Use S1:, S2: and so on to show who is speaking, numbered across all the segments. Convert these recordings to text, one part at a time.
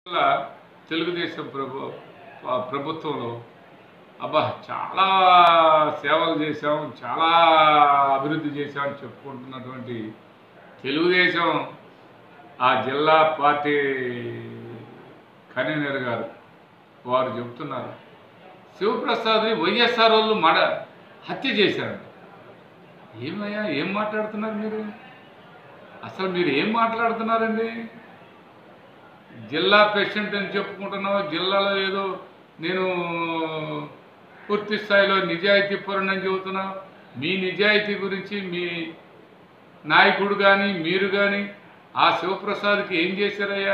S1: వల్ల తెలుగుదేశం ప్రభు ఆ ప్రభుత్వంలో అబ్బా చాలా సేవలు చేశాం చాలా అభివృద్ధి చేశామని చెప్పుకుంటున్నటువంటి తెలుగుదేశం ఆ జిల్లా పార్టీ కన్వీనర్ గారు వారు చెబుతున్నారు శివప్రసాద్ని వైఎస్ఆర్ వాళ్ళు మడ హత్య చేశారంట ఏమయ్యా ఏం మాట్లాడుతున్నారు మీరు అసలు మీరు ఏం మాట్లాడుతున్నారండి జిల్లా పేషెంట్ అని చెప్పుకుంటున్నావు జిల్లాలో ఏదో నేను పూర్తి స్థాయిలో నిజాయితీ పరుణని చెబుతున్నా మీ నిజాయితీ గురించి మీ నాయకుడు కానీ మీరు కానీ ఆ శివప్రసాద్కి ఏం చేశారయ్యా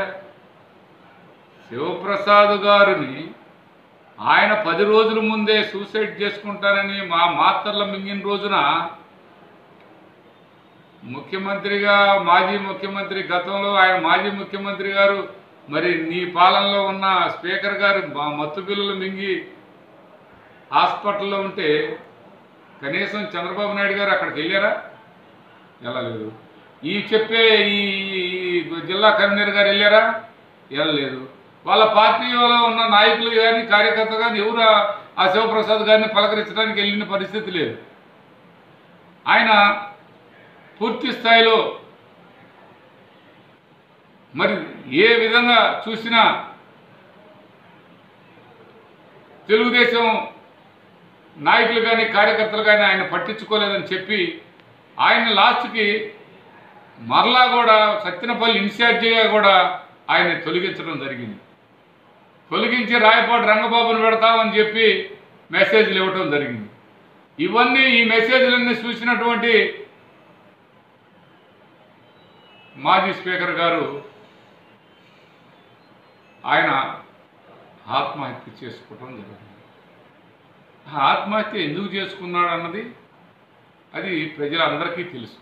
S1: శివప్రసాద్ గారిని ఆయన పది రోజుల ముందే సూసైడ్ చేసుకుంటానని మా మాతర్ల మింగిన రోజున ముఖ్యమంత్రిగా మాజీ ముఖ్యమంత్రి గతంలో ఆయన మాజీ ముఖ్యమంత్రి గారు మరి నీ పాలనలో ఉన్న స్పీకర్ గారు మా మత్తు బిల్లులు మింగి హాస్పిటల్లో ఉంటే కనీసం చంద్రబాబు నాయుడు గారు అక్కడికి వెళ్ళారా వెళ్ళలేదు ఈ చెప్పే ఈ ఈ జిల్లా కన్వీనర్ గారు వెళ్ళారా వెళ్ళలేదు వాళ్ళ పార్టీలో ఉన్న నాయకులు కానీ కార్యకర్త కానీ ఎవరు ఆ- ఆ శివప్రసాద్ గారిని పలకరించడానికి వెళ్ళిన పరిస్థితి లేదు ఆయన పూర్తి స్థాయిలో మరి ఏ విధంగా చూసినా తెలుగుదేశం నాయకులు కానీ కార్యకర్తలు కానీ ఆయన పట్టించుకోలేదని చెప్పి ఆయన లాస్ట్కి మరలా కూడా సత్యనపల్లి ఇన్ఛార్జిగా కూడా ఆయన తొలగించడం జరిగింది తొలగించి రాయపాటి రంగబాబును పెడతామని చెప్పి మెసేజ్లు ఇవ్వటం జరిగింది ఇవన్నీ ఈ మెసేజ్లన్నీ చూసినటువంటి మాజీ స్పీకర్ గారు ఆయన ఆత్మహత్య చేసుకోవటం జరిగింది ఆ ఆత్మహత్య ఎందుకు చేసుకున్నాడు అన్నది అది ప్రజలందరికీ తెలుసు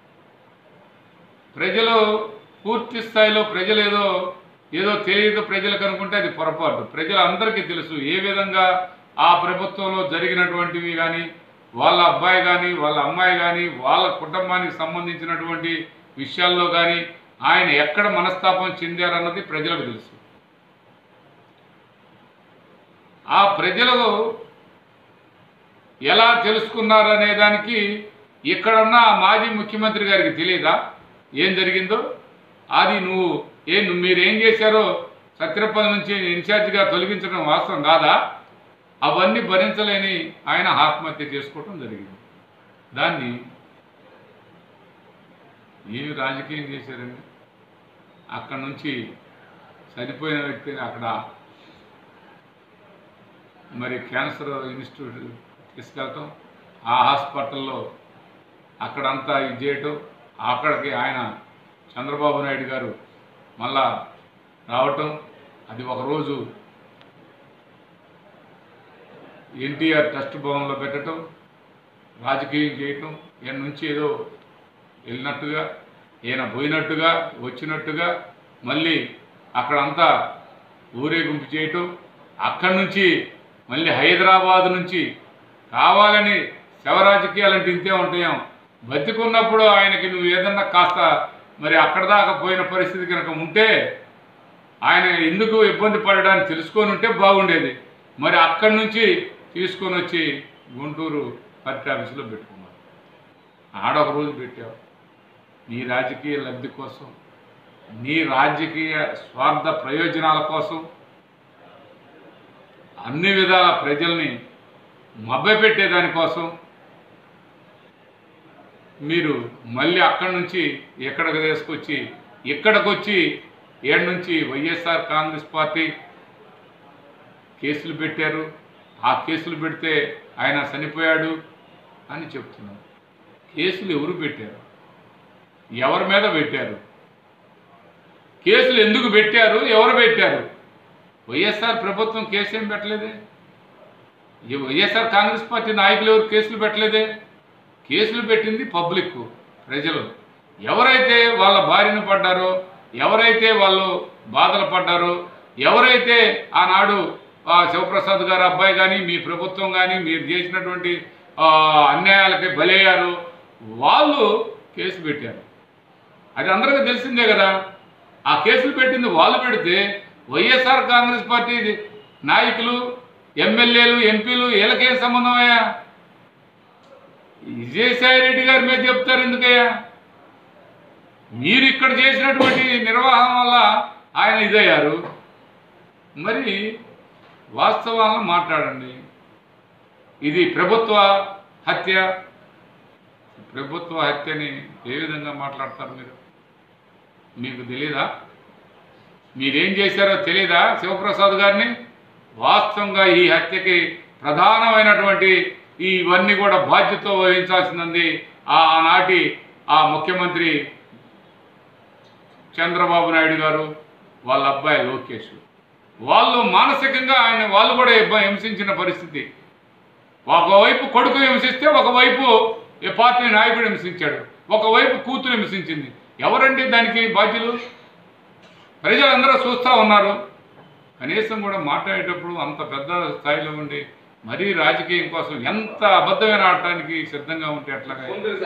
S1: ప్రజలు పూర్తి స్థాయిలో ప్రజలు ఏదో ఏదో తెలియదు ప్రజలకు అనుకుంటే అది పొరపాటు ప్రజలందరికీ తెలుసు ఏ విధంగా ఆ ప్రభుత్వంలో జరిగినటువంటివి కానీ వాళ్ళ అబ్బాయి కానీ వాళ్ళ అమ్మాయి కానీ వాళ్ళ కుటుంబానికి సంబంధించినటువంటి విషయాల్లో కానీ ఆయన ఎక్కడ మనస్తాపం చెందారన్నది ప్రజలకు తెలుసు ఆ ప్రజలు ఎలా తెలుసుకున్నారనే దానికి ఇక్కడున్న మాజీ ముఖ్యమంత్రి గారికి తెలియదా ఏం జరిగిందో అది నువ్వు ఏ నువ్వు మీరు ఏం చేశారో సత్యనపల్లి నుంచి ఇన్ఛార్జిగా తొలగించడం వాస్తవం కాదా అవన్నీ భరించలేని ఆయన ఆత్మహత్య చేసుకోవటం జరిగింది దాన్ని ఏమి రాజకీయం చేశారండి అక్కడ నుంచి చనిపోయిన వ్యక్తిని అక్కడ మరి క్యాన్సర్ ఇన్స్టిట్యూట్ తీసుకెళ్ళటం ఆ హాస్పిటల్లో అక్కడంతా ఇది చేయటం అక్కడికి ఆయన చంద్రబాబు నాయుడు గారు మళ్ళా రావటం అది ఒకరోజు ఎన్టీఆర్ ట్రస్ట్ భవన్లో పెట్టడం రాజకీయం చేయటం ఈయన నుంచి ఏదో వెళ్ళినట్టుగా ఈయన పోయినట్టుగా వచ్చినట్టుగా మళ్ళీ అక్కడంతా ఊరేగింపు చేయటం అక్కడి నుంచి మళ్ళీ హైదరాబాద్ నుంచి కావాలని శవ రాజకీయాలంటే ఇంతే ఉంటాయేం బతికున్నప్పుడు ఆయనకి నువ్వు ఏదన్నా కాస్త మరి అక్కడ దాకా పోయిన పరిస్థితి కనుక ఉంటే ఆయన ఎందుకు ఇబ్బంది పడడానికి తెలుసుకొని ఉంటే బాగుండేది మరి అక్కడి నుంచి తీసుకొని వచ్చి గుంటూరు పార్టీ ఆఫీసులో పెట్టుకున్నారు ఆడొక రోజు పెట్టావు నీ రాజకీయ లబ్ధి కోసం నీ రాజకీయ స్వార్థ ప్రయోజనాల కోసం అన్ని విధాల ప్రజల్ని మభ్యపెట్టేదానికోసం మీరు మళ్ళీ అక్కడి నుంచి ఎక్కడికి తీసుకొచ్చి ఇక్కడికి వచ్చి ఏడు నుంచి వైఎస్ఆర్ కాంగ్రెస్ పార్టీ కేసులు పెట్టారు ఆ కేసులు పెడితే ఆయన చనిపోయాడు అని చెప్తున్నారు కేసులు ఎవరు పెట్టారు ఎవరి మీద పెట్టారు కేసులు ఎందుకు పెట్టారు ఎవరు పెట్టారు వైఎస్ఆర్ ప్రభుత్వం కేసు ఏం పెట్టలేదే ఈ వైఎస్ఆర్ కాంగ్రెస్ పార్టీ నాయకులు ఎవరు కేసులు పెట్టలేదే కేసులు పెట్టింది పబ్లిక్ ప్రజలు ఎవరైతే వాళ్ళ బారిన పడ్డారో ఎవరైతే వాళ్ళు బాధలు పడ్డారో ఎవరైతే ఆనాడు ఆ, శివప్రసాద్ గారు అబ్బాయి కానీ మీ ప్రభుత్వం కానీ మీరు చేసినటువంటి ఆ, అన్యాయాలకి బలయ్యారు వాళ్ళు కేసు పెట్టారు అది అందరికీ తెలిసిందే కదా ఆ కేసులు పెట్టింది వాళ్ళు పెడితే వైఎస్ఆర్ కాంగ్రెస్ పార్టీ నాయకులు ఎమ్మెల్యేలు ఎంపీలు వీళ్ళకేం సంబంధమయ్యా విజయసాయి రెడ్డి గారి మీద చెప్తారు ఎందుకయ్యా మీరు ఇక్కడ చేసినటువంటి నిర్వాహం వల్ల ఆయన ఇదయ్యారు మరి వాస్తవాలను మాట్లాడండి ఇది ప్రభుత్వ హత్య ప్రభుత్వ హత్యని ఏ విధంగా మాట్లాడతారు మీరు మీకు తెలీదా మీరేం చేశారో తెలీదా శివప్రసాద్ గారిని వాస్తవంగా ఈ హత్యకి ప్రధానమైనటువంటి ఈ ఇవన్నీ కూడా బాధ్యత వహించాల్సింది ఆ ఆనాటి ఆ ముఖ్యమంత్రి చంద్రబాబు నాయుడు గారు వాళ్ళ అబ్బాయి లోకేష్ వాళ్ళు మానసికంగా ఆయన వాళ్ళు కూడా ఇబ్బ- హింసించిన పరిస్థితి ఒకవైపు కొడుకు హింసిస్తే ఒకవైపు ఈ పార్టీ నాయకుడు హింసించాడు ఒకవైపు కూతురు హింసించింది ఎవరండి దానికి బాధ్యులు ప్రజలందరూ చూస్తూ ఉన్నారు కనీసం కూడా మాట్లాడేటప్పుడు అంత పెద్ద స్థాయిలో ఉండి మరీ రాజకీయం కోసం ఎంత అబద్ధమైన ఆడటానికి సిద్ధంగా ఉంటే ఎట్లాగా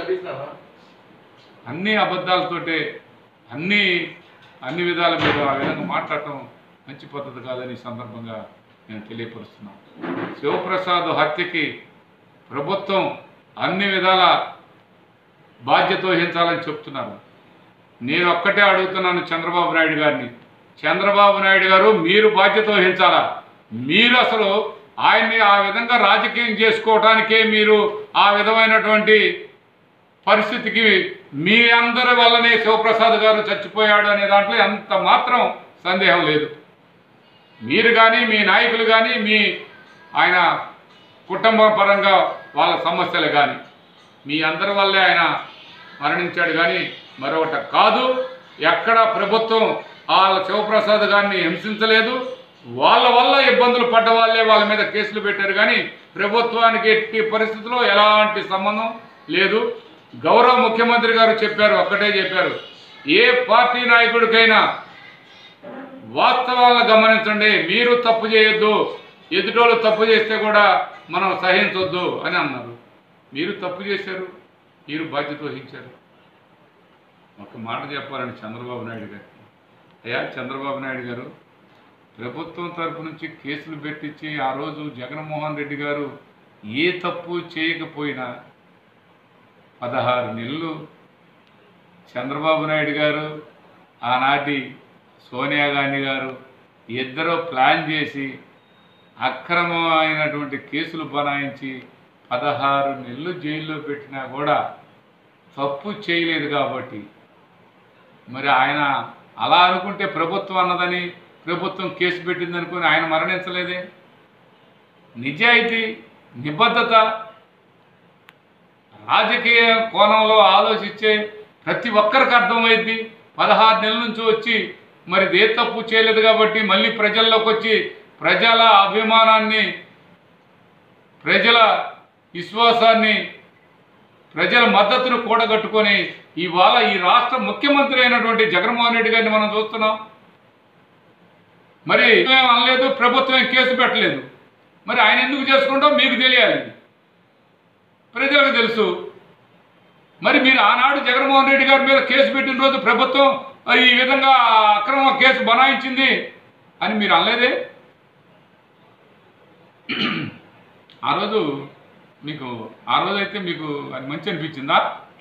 S1: అన్ని అబద్ధాలతోటే అన్ని అన్ని విధాల మీద ఆ విధంగా మాట్లాడటం మంచి పద్ధతి కాదని ఈ సందర్భంగా నేను తెలియపరుస్తున్నాను శివప్రసాద్ హత్యకి ప్రభుత్వం అన్ని విధాల బాధ్యత వహించాలని చెప్తున్నారు నేను ఒక్కటే అడుగుతున్నాను చంద్రబాబు నాయుడు గారిని చంద్రబాబు నాయుడు గారు మీరు బాధ్యత వహించాలా మీరు అసలు ఆయన్ని ఆ విధంగా రాజకీయం చేసుకోవటానికే మీరు ఆ విధమైనటువంటి పరిస్థితికి మీ అందరి వల్లనే శివప్రసాద్ గారు చచ్చిపోయాడు అనే దాంట్లో ఎంత మాత్రం సందేహం లేదు మీరు కానీ మీ నాయకులు కానీ మీ ఆయన కుటుంబ పరంగా వాళ్ళ సమస్యలు కానీ మీ అందరి వల్లే ఆయన మరణించాడు కానీ మరొకటి కాదు ఎక్కడ ప్రభుత్వం వాళ్ళ శివప్రసాద్ గారిని హింసించలేదు వాళ్ళ వల్ల ఇబ్బందులు పడ్డ వాళ్ళే వాళ్ళ మీద కేసులు పెట్టారు కానీ ప్రభుత్వానికి ఎట్టి పరిస్థితుల్లో ఎలాంటి సంబంధం లేదు గౌరవ ముఖ్యమంత్రి గారు చెప్పారు ఒక్కటే చెప్పారు ఏ పార్టీ నాయకుడికైనా వాస్తవాలను గమనించండి మీరు తప్పు చేయొద్దు ఎదుటోళ్ళు తప్పు చేస్తే కూడా మనం సహించొద్దు అని అన్నారు మీరు తప్పు చేశారు మీరు బాధ్యత వహించారు ఒక మాట చెప్పాలని చంద్రబాబు నాయుడు గారికి అయ్యా చంద్రబాబు నాయుడు గారు ప్రభుత్వం తరపు నుంచి కేసులు పెట్టించి ఆ రోజు జగన్మోహన్ రెడ్డి గారు ఏ తప్పు చేయకపోయినా పదహారు నెలలు చంద్రబాబు నాయుడు గారు ఆనాటి సోనియా గాంధీ గారు ఇద్దరు ప్లాన్ చేసి అక్రమమైనటువంటి కేసులు బనాయించి పదహారు నెలలు జైల్లో పెట్టినా కూడా తప్పు చేయలేదు కాబట్టి మరి ఆయన అలా అనుకుంటే ప్రభుత్వం అన్నదని ప్రభుత్వం కేసు పెట్టింది అనుకుని ఆయన మరణించలేదే నిజాయితీ నిబద్ధత రాజకీయ కోణంలో ఆలోచించే ప్రతి ఒక్కరికి అర్థమైంది పదహారు నెలల నుంచి వచ్చి మరి ఏ తప్పు చేయలేదు కాబట్టి మళ్ళీ ప్రజల్లోకి వచ్చి ప్రజల అభిమానాన్ని ప్రజల విశ్వాసాన్ని ప్రజల మద్దతును కూడగట్టుకొని ఇవాళ ఈ రాష్ట్ర ముఖ్యమంత్రి అయినటువంటి జగన్మోహన్ రెడ్డి గారిని మనం చూస్తున్నాం మరి ఏం అనలేదు ప్రభుత్వం ఏం కేసు పెట్టలేదు మరి ఆయన ఎందుకు చేసుకుంటాం మీకు తెలియాలి ప్రజలకు తెలుసు మరి మీరు ఆనాడు జగన్మోహన్ రెడ్డి గారి మీద కేసు పెట్టిన రోజు ప్రభుత్వం ఆ, ఈ విధంగా అక్రమ కేసు బనాయించింది అని మీరు అనలేదే ఆ రోజు మీకు ఆ రోజు అయితే మీకు అది మంచి అనిపించిందా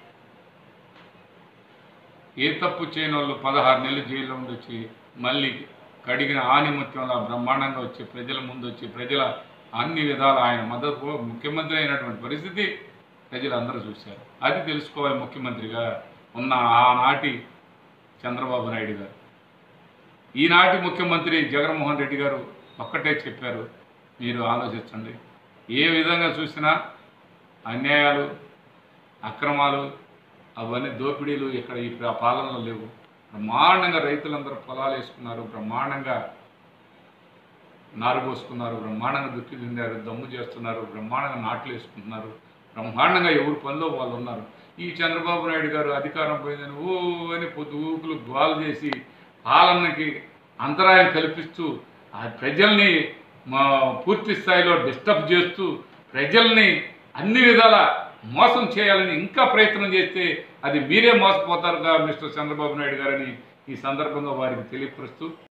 S1: ఏ తప్పు చేయని వాళ్ళు పదహారు నెలలు జైల్లో ఉండి వచ్చి మళ్ళీ కడిగిన ఆనిముత్యంలా బ్రహ్మాండంగా వచ్చి ప్రజల ముందు వచ్చి ప్రజల అన్ని విధాల ఆయన మద్దతు ముఖ్యమంత్రి అయినటువంటి పరిస్థితి ప్రజలందరూ చూశారు అది తెలుసుకోవాలి ముఖ్యమంత్రిగా ఉన్న ఆనాటి చంద్రబాబు నాయుడు గారు ఈనాటి ముఖ్యమంత్రి జగన్మోహన్ రెడ్డి గారు ఒక్కటే చెప్పారు మీరు ఆలోచించండి ఏ విధంగా చూసినా అన్యాయాలు అక్రమాలు అవన్నీ దోపిడీలు ఇక్కడ ఈ ప్ర- పాలనలో లేవు బ్రహ్మాండంగా రైతులందరూ పొలాలు వేసుకున్నారు బ్రహ్మాండంగా నారు పోసుకున్నారు బ్రహ్మాండంగా దుక్కి తిందారు దమ్ము చేస్తున్నారు బ్రహ్మాండంగా నాట్లు వేసుకుంటున్నారు బ్రహ్మాండంగా ఎవరు పనిలో వాళ్ళు ఉన్నారు ఈ చంద్రబాబు నాయుడు గారు అధికారం పోయిందని ఓ అని పొద్దు ఊపులు గోలు చేసి పాలనకి అంతరాయం కల్పిస్తూ ఆ ప్రజల్ని మా పూర్తి స్థాయిలో డిస్టర్బ్ చేస్తూ ప్రజల్ని అన్ని విధాల మోసం చేయాలని ఇంకా ప్రయత్నం చేస్తే అది మీరే మోసపోతారుగా మిస్టర్ చంద్రబాబు నాయుడు గారని ఈ సందర్భంగా వారికి తెలియపరుస్తూ